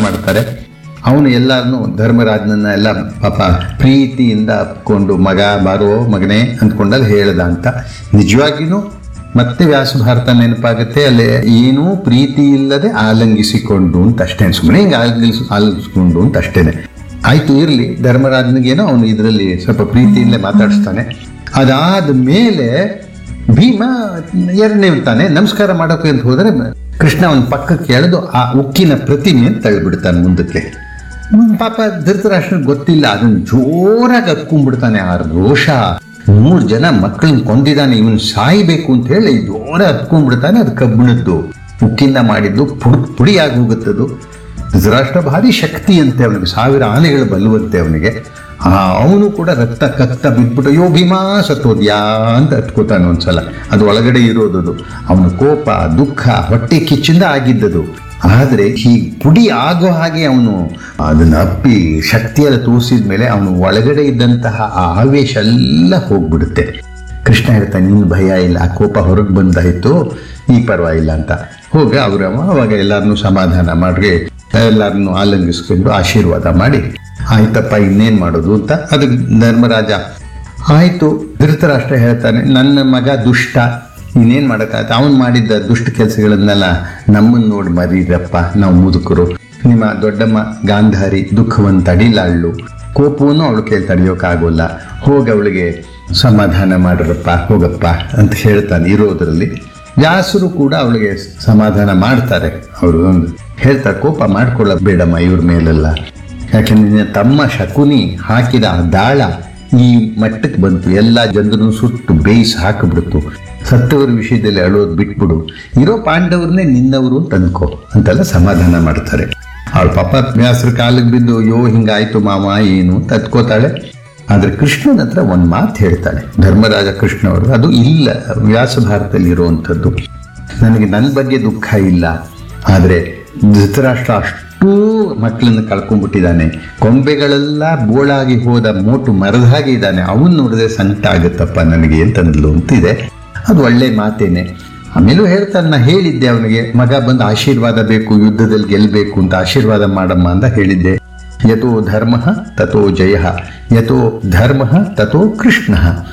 ಮಾಡ್ತಾರೆ ಅವನು ಎಲ್ಲಾರನು ಧರ್ಮರಾಜನನ್ನ ಎಲ್ಲ ಪಾಪ ಪ್ರೀತಿಯಿಂದ ಅಪ್ಕೊಂಡು ಮಗ ಬಾರೋ ಮಗನೇ ಅಂದ್ಕೊಂಡಲ್ಲಿ ಹೇಳ್ದ ಅಂತ ನಿಜವಾಗಿಯೂ ಮತ್ತೆ ವ್ಯಾಸ ಭಾರತ ನೆನಪಾಗುತ್ತೆ ಅಲ್ಲಿ ಏನೂ ಪ್ರೀತಿ ಇಲ್ಲದೆ ಆಲಂಗಿಸಿಕೊಂಡು ಅಂತ ಅಷ್ಟೇ ಸುಮ್ಮನೆ ಹಿಂಗೆ ಆಲಂಗಿಸ್ ಆಲಂಗಿಸ್ಕೊಂಡು ಅಂತ ಅಷ್ಟೇನೆ ಆಯ್ತು ಇರಲಿ ಧರ್ಮರಾಜನಿಗೇನೋ ಅವನು ಇದರಲ್ಲಿ ಸ್ವಲ್ಪ ಪ್ರೀತಿಯಿಂದಲೇ ಮಾತಾಡಿಸ್ತಾನೆ ಅದಾದ ಮೇಲೆ ಭೀಮ ಎರಡನೇ ತಾನೆ ನಮಸ್ಕಾರ ಮಾಡೋಕೆ ಅಂತ ಹೋದ್ರೆ ಕೃಷ್ಣ ಅವನ ಪಕ್ಕಕ್ಕೆ ಎಳೆದು ಆ ಉಕ್ಕಿನ ಪ್ರತಿಮೆಯನ್ನು ತಳ್ಳಿಬಿಡ್ತಾನೆ ಮುಂದಕ್ಕೆ ಹ್ಮ್, ಪಾಪ ಧೃತರಾಷ್ಟ್ರ ಗೊತ್ತಿಲ್ಲ ಅದನ್ನ ಜೋರಾಗಿ ಹತ್ಕೊಂಡ್ಬಿಡ್ತಾನೆ ಆ ರೋಷ ಮೂರು ಜನ ಮಕ್ಕಳನ್ನ ಕೊಂದಿದ್ದಾನೆ ಇವನು ಸಾಯ್ಬೇಕು ಅಂತ ಹೇಳಿ ಜೋರಾಗಿ ಹತ್ಕೊಂಡ್ಬಿಡ್ತಾನೆ ಅದು ಕಬ್ಬಿಣದ್ದು ಉಕ್ಕಿಂದ ಮಾಡಿದ್ದು ಪುಡಿ ಪುಡಿಯಾಗಿ ಹೋಗುತ್ತದು ಧೃತರಾಷ್ಟ್ರ ಭಾರಿ ಶಕ್ತಿ ಅಂತೆ ಅವನಿಗೆ ಸಾವಿರ ಆನೆಗಳು ಬಲ್ಲುವಂತೆ ಅವನಿಗೆ ಆ ಅವನು ಕೂಡ ರಕ್ತ ಕಕ್ತ ಬಿದ್ಬಿಟ್ಟು ಅಯ್ಯೋ ಭೀಮಾ ಸತ್ತೋದ್ಯಾ ಅಂತ ಹತ್ಕೋತಾನೆ ಒಂದ್ಸಲ ಅದು ಒಳಗಡೆ ಇರೋದದು ಅವನ ಕೋಪ ದುಃಖ ಹೊಟ್ಟೆ ಕಿಚ್ಚಿಂದ ಆಗಿದ್ದದು ಆದರೆ ಈ ಪುಡಿ ಆಗೋ ಹಾಗೆ ಅವನು ಅದನ್ನ ಅಪ್ಪಿ ಶಕ್ತಿಯೆಲ್ಲ ತೋರಿಸಿದ ಮೇಲೆ ಅವನು ಒಳಗಡೆ ಇದ್ದಂತಹ ಆ ಆವೇಶ ಎಲ್ಲ ಹೋಗ್ಬಿಡುತ್ತೆ ಕೃಷ್ಣ ಹೇಳ್ತಾನೆ ನಿನ್ನ ಭಯ ಇಲ್ಲ ಆ ಕೋಪ ಹೊರಗೆ ಬಂದಾಯ್ತು ಈ ಪರವಾಗಿಲ್ಲ ಅಂತ ಹೋಗ ಅವ್ರ ಅವಾಗ ಎಲ್ಲರನ್ನೂ ಸಮಾಧಾನ ಮಾಡಿ ಎಲ್ಲರನ್ನೂ ಆಲಂಗಿಸ್ಕೊಂಡು ಆಶೀರ್ವಾದ ಮಾಡಿ ಆಯ್ತಪ್ಪ ಇನ್ನೇನು ಮಾಡೋದು ಅಂತ ಅದಕ್ಕೆ ಧರ್ಮರಾಜ ಆಯ್ತು ಧೃತರಾಷ್ಟ್ರ ಹೇಳ್ತಾನೆ ನನ್ನ ಮಗ ದುಷ್ಟ ಇನ್ನೇನು ಮಾಡೋಕ್ಕಾಗತ್ತೆ ಅವನು ಮಾಡಿದ್ದ ದುಷ್ಟ ಕೆಲಸಗಳನ್ನೆಲ್ಲ ನಮ್ಮನ್ನು ನೋಡಿ ಮರೀರಪ್ಪ ನಾವು ಮುದುಕರು ನಿಮ್ಮ ದೊಡ್ಡಮ್ಮ ಗಾಂಧಾರಿ ದುಃಖವನ್ನು ತಡಿಲಾಳು ಕೋಪವನ್ನು ಅವಳು ಕೇಳಿ ತಡೆಯೋಕ್ಕಾಗೋಲ್ಲ ಹೋಗಿ ಅವಳಿಗೆ ಸಮಾಧಾನ ಮಾಡ್ರಪ್ಪ ಹೋಗಪ್ಪ ಅಂತ ಹೇಳ್ತಾನೆ ಇರೋದ್ರಲ್ಲಿ ವ್ಯಾಸರು ಕೂಡ ಅವಳಿಗೆ ಸಮಾಧಾನ ಮಾಡ್ತಾರೆ ಅವರು ಒಂದು ಹೇಳ್ತಾರೆ ಕೋಪ ಮಾಡ್ಕೊಳ್ಳಬೇಡಮ್ಮ ಇವ್ರ ಮೇಲೆಲ್ಲ ಯಾಕೆಂದ್ರೆ ನಿನ್ನ ತಮ್ಮ ಶಕುನಿ ಹಾಕಿದ ಆ ದಾಳ ಈ ಮಟ್ಟಕ್ಕೆ ಬಂತು ಎಲ್ಲ ಜನರನ್ನು ಸುಟ್ಟು ಬೇಯಿಸಿ ಹಾಕಿಬಿಡ್ತು ಸತ್ತವರ ವಿಷಯದಲ್ಲಿ ಅಳೋದು ಬಿಟ್ಬಿಡು ಇರೋ ಪಾಂಡವರನ್ನೇ ನಿನ್ನವರು ಅಂತ ಅನ್ಕೋ ಅಂತೆಲ್ಲ ಸಮಾಧಾನ ಮಾಡ್ತಾರೆ ಅವಳು ಪಾಪ ವ್ಯಾಸರ ಕಾಲಿಗೆ ಬಿದ್ದು ಅಯ್ಯೋ ಹಿಂಗಾಯ್ತು ಮಾವ ಏನು ಅಂತ ಅತ್ಕೋತಾಳೆ ಆದ್ರೆ ಕೃಷ್ಣನ ಹತ್ರ ಒಂದು ಮಾತು ಹೇಳ್ತಾಳೆ ಧರ್ಮರಾಜ ಕೃಷ್ಣ ಅವರು ಅದು ಇಲ್ಲ ವ್ಯಾಸ ಭಾರತದಲ್ಲಿ ಇರುವಂಥದ್ದು ನನಗೆ ನನ್ನ ಬಗ್ಗೆ ದುಃಖ ಇಲ್ಲ ಆದರೆ ಧೃತರಾಷ್ಟ್ರ ಅಷ್ಟೂ ಮಕ್ಕಳನ್ನು ಕಳ್ಕೊಂಡ್ಬಿಟ್ಟಿದ್ದಾನೆ ಕೊಂಬೆಗಳೆಲ್ಲ ಬೋಳಾಗಿ ಹೋದ ಮೋಟು ಮರದ ಹಾಗೆ ಇದ್ದಾನೆ ಅವನ್ ನೋಡಿದ್ರೆ ಸಂಕಟ ಆಗುತ್ತಪ್ಪ ನನಗೆ ಅಂತಂದ್ಲು ಅಂತಿದೆ ಅದು ಒಳ್ಳೆ ಮಾತೇನೆ ಆಮೇಲೂ ಹೇಳ್ತಾನೆ ನಾ ಹೇಳಿದ್ದೆ ಅವನಿಗೆ ಮಗ ಬಂದು ಆಶೀರ್ವಾದ ಬೇಕು ಯುದ್ಧದಲ್ಲಿ ಗೆಲ್ಲಬೇಕು ಅಂತ ಆಶೀರ್ವಾದ ಮಾಡಮ್ಮ ಅಂತ ಹೇಳಿದ್ದೆ ಯಥೋ ಧರ್ಮ ತಥೋ ಜಯ ಯಥೋ ಧರ್ಮ ತಥೋ ಕೃಷ್ಣ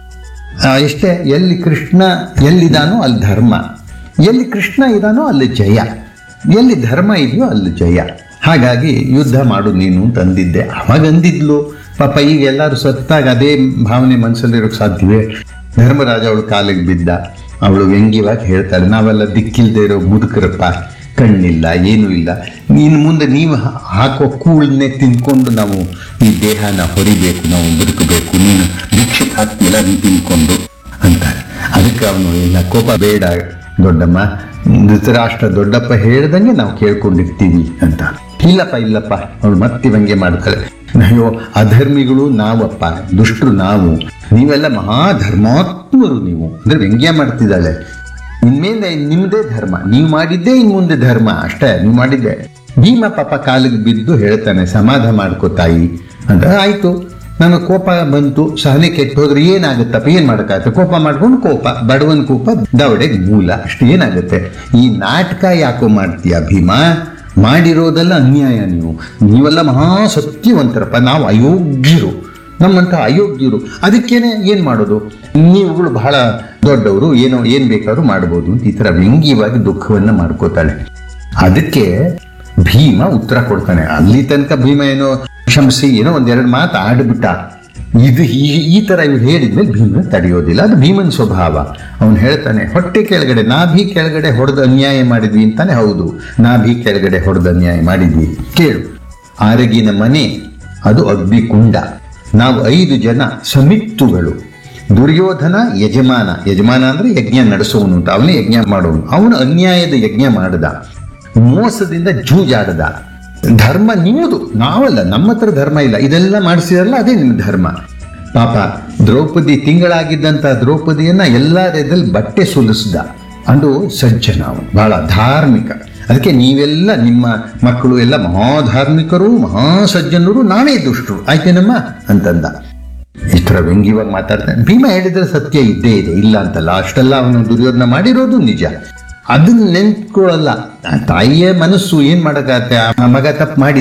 ಆ, ಇಷ್ಟೇ ಎಲ್ಲಿ ಕೃಷ್ಣ ಎಲ್ಲಿದಾನೋ ಅಲ್ಲಿ ಧರ್ಮ ಎಲ್ಲಿ ಕೃಷ್ಣ ಇದಾನೋ ಅಲ್ಲಿ ಜಯ ಎಲ್ಲಿ ಧರ್ಮ ಇದೆಯೋ ಅಲ್ಲಿ ಜಯ ಹಾಗಾಗಿ ಯುದ್ಧ ಮಾಡು ನೀನು ಅಂತ ಅಂದಿದ್ದೆ ಅವಾಗ ಅಂದಿದ್ಲು ಪಾಪ ಈಗ ಎಲ್ಲರೂ ಸತ್ತಾಗ ಅದೇ ಭಾವನೆ ಮನಸ್ಸಲ್ಲಿರೋಕೆ ಸಾಧ್ಯವೇ ಧರ್ಮರಾಜ ಅವಳು ಕಾಲಿಗೆ ಬಿದ್ದ ಅವಳು ವ್ಯಂಗ್ಯವಾಗಿ ಹೇಳ್ತಾಳೆ ನಾವೆಲ್ಲ ದಿಕ್ಕಿಲ್ದೇ ಇರೋ ಮುದುಕರಪ್ಪ ಕಣ್ಣಿಲ್ಲ ಏನೂ ಇಲ್ಲ ಇನ್ನು ಮುಂದೆ ನೀವು ಹಾ- ಹಾಕೋ ಕೂಳನ್ನೇ ತಿನ್ಕೊಂಡು ನಾವು ಈ ದೇಹನ ಹೊರಿಬೇಕು ನಾವು ಬದುಕಬೇಕು ನೀನು ಭಿಕ್ಷೆ ಹಾಕ್ತಿಲ್ಲ ನೀನು ತಿನ್ಕೊಂಡು ಅಂತಾರೆ ಅದಕ್ಕೆ ಅವನು ಇಲ್ಲ ಕೋಪ ಬೇಡ ದೊಡ್ಡಮ್ಮ ಧೃತರಾಷ್ಟ್ರ ದೊಡ್ಡಪ್ಪ ಹೇಳ್ದಂಗೆ ನಾವು ಕೇಳ್ಕೊಂಡಿರ್ತೀವಿ ಅಂತ ಇಲ್ಲಪ್ಪ ಇಲ್ಲಪ್ಪ ಅವಳು ಮತ್ತೆ ವ್ಯಂಗ್ಯ ಮಾಡ್ತಾಳೆ ಅಯ್ಯೋ ಅಧರ್ಮಿಗಳು ನಾವಪ್ಪ ದುಷ್ಟರು ನಾವು ನೀವೆಲ್ಲ ಮಹಾಧರ್ಮಾತ್ಮರು ನೀವು ಅಂದ್ರೆ ವ್ಯಂಗ್ಯ ಮಾಡ್ತಿದ್ದಾಳೆ ಇನ್ಮೇಲೆ ನಿಮ್ದೇ ಧರ್ಮ ನೀವು ಮಾಡಿದ್ದೇ ಇನ್ ಮುಂದೆ ಧರ್ಮ ಅಷ್ಟೇ ನೀವು ಮಾಡಿದ್ದೆ ಭೀಮ ಪಾಪ ಕಾಲಿಗೆ ಬಿದ್ದು ಹೇಳ್ತಾನೆ ಸಮಾಧಾನ ಮಾಡ್ಕೋ ತಾಯಿ ಅಂತ ಆಯ್ತು ನನಗೆ ಕೋಪ ಬಂತು ಸಹನೆ ಕೆಟ್ಟು ಹೋದ್ರೆ ಏನಾಗುತ್ತಪ್ಪ ಏನ್ ಮಾಡಕ್ಕಾಗತ್ತೆ ಕೋಪ ಮಾಡ್ಕೊಂಡು ಕೋಪ ಬಡವನ ಕೋಪ ದವಡೆಗೆ ಮೂಲ ಅಷ್ಟು ಏನಾಗುತ್ತೆ ಈ ನಾಟಕ ಯಾಕೋ ಮಾಡ್ತೀಯ ಭೀಮ ಮಾಡಿರೋದೆಲ್ಲ ಅನ್ಯಾಯ ನೀವು ನೀವೆಲ್ಲ ಮಹಾ ಸತ್ಯವಂತರಪ್ಪ ನಾವು ಅಯೋಗ್ಯರು ನಮ್ಮಂತ ಅಯೋಗ್ಯರು ಅದಕ್ಕೇನೆ ಏನ್ ಮಾಡೋದು ನೀವುಗಳು ಬಹಳ ದೊಡ್ಡವರು ಏನೋ ಏನ್ ಬೇಕಾದ್ರೂ ಮಾಡ್ಬೋದು ಅಂತ ಈ ತರ ವ್ಯಂಗ್ಯವಾಗಿ ದುಃಖವನ್ನ ಮಾಡ್ಕೋತಾಳೆ ಅದಕ್ಕೆ ಭೀಮ ಉತ್ತರ ಕೊಡ್ತಾನೆ ಅಲ್ಲಿ ತನಕ ಭೀಮ ಏನೋ ಕ್ಷಮಿಸಿ ಏನೋ ಒಂದೆರಡು ಮಾತು ಆಡ್ಬಿಟ್ಟ ಇದು ಈ ಈ ತರ ಇವ್ರು ಹೇಳಿದ್ಮೇಲೆ ಭೀಮನ ತಡೆಯೋದಿಲ್ಲ ಅದು ಭೀಮನ ಸ್ವಭಾವ ಅವನು ಹೇಳ್ತಾನೆ ಹೊಟ್ಟೆ ಕೆಳಗಡೆ ನಾಭಿ ಕೆಳಗಡೆ ಹೊಡೆದ ಅನ್ಯಾಯ ಮಾಡಿದ್ವಿ ಅಂತಾನೆ ಹೌದು ನಾಭಿ ಕೆಳಗಡೆ ಹೊಡೆದ ಅನ್ಯಾಯ ಮಾಡಿದ್ವಿ ಕೇಳು ಆರಗಿನ ಮನೆ ಅದು ಅಗ್ನಿಕುಂಡ ನಾವು ಐದು ಜನ ಸಮಿತ್ತುಗಳು ದುರ್ಯೋಧನ ಯಜಮಾನ ಯಜಮಾನ ಅಂದ್ರೆ ಯಜ್ಞ ನಡೆಸೋನು ಅಂತ ಅವನೇ ಯಜ್ಞ ಮಾಡೋನು ಅವನು ಅನ್ಯಾಯದ ಯಜ್ಞ ಮಾಡದ ಮೋಸದಿಂದ ಜೂಜಾಡದ ಧರ್ಮ ನಿಮ್ಮದು ನಾವಲ್ಲ ನಮ್ಮ ಹತ್ರ ಧರ್ಮ ಇಲ್ಲ ಇದೆಲ್ಲ ಮಾಡಿಸಿರಲ್ಲ ಅದೇ ನಿಮ್ಮ ಧರ್ಮ ಪಾಪ ದ್ರೌಪದಿ ತಿಂಗಳಾಗಿದ್ದಂತ ದ್ರೌಪದಿಯನ್ನ ಎಲ್ಲಾ ರೇದಲ್ಲಿ ಬಟ್ಟೆ ಸುಲಿಸ್ದ ಅದು ಸಜ್ಜನ ಅವನು ಬಹಳ ಧಾರ್ಮಿಕ ಅದಕ್ಕೆ ನೀವೆಲ್ಲ ನಿಮ್ಮ ಮಕ್ಕಳು ಎಲ್ಲ ಮಹಾಧಾರ್ಮಿಕರು ಮಹಾಸಜ್ಜನರು ನಾವೇ ದುಷ್ಟರು ಆಯ್ತೇನಮ್ಮ ಅಂತಂದ ಇಷ್ಟರ ವ್ಯಂಗ್ಯವಾಗಿ ಮಾತಾಡ್ತಾನೆ ಭೀಮ ಹೇಳಿದ್ರೆ ಸತ್ಯ ಇದ್ದೇ ಇದೆ ಇಲ್ಲ ಅಂತಲ್ಲ ಅಷ್ಟೆಲ್ಲ ಅವನು ದುರ್ಯೋಧನ ಮಾಡಿರೋದು ನಿಜ ಅದನ್ನ ನೆನ್ಕೊಳ್ಳಲ್ಲ ಆ ತಾಯಿಯ ಮನಸ್ಸು ಏನ್ ಮಾಡಕ್ಕಾಗತ್ತೆ ಆ ಮಗ ತಪ್ಪು ಮಾಡಿ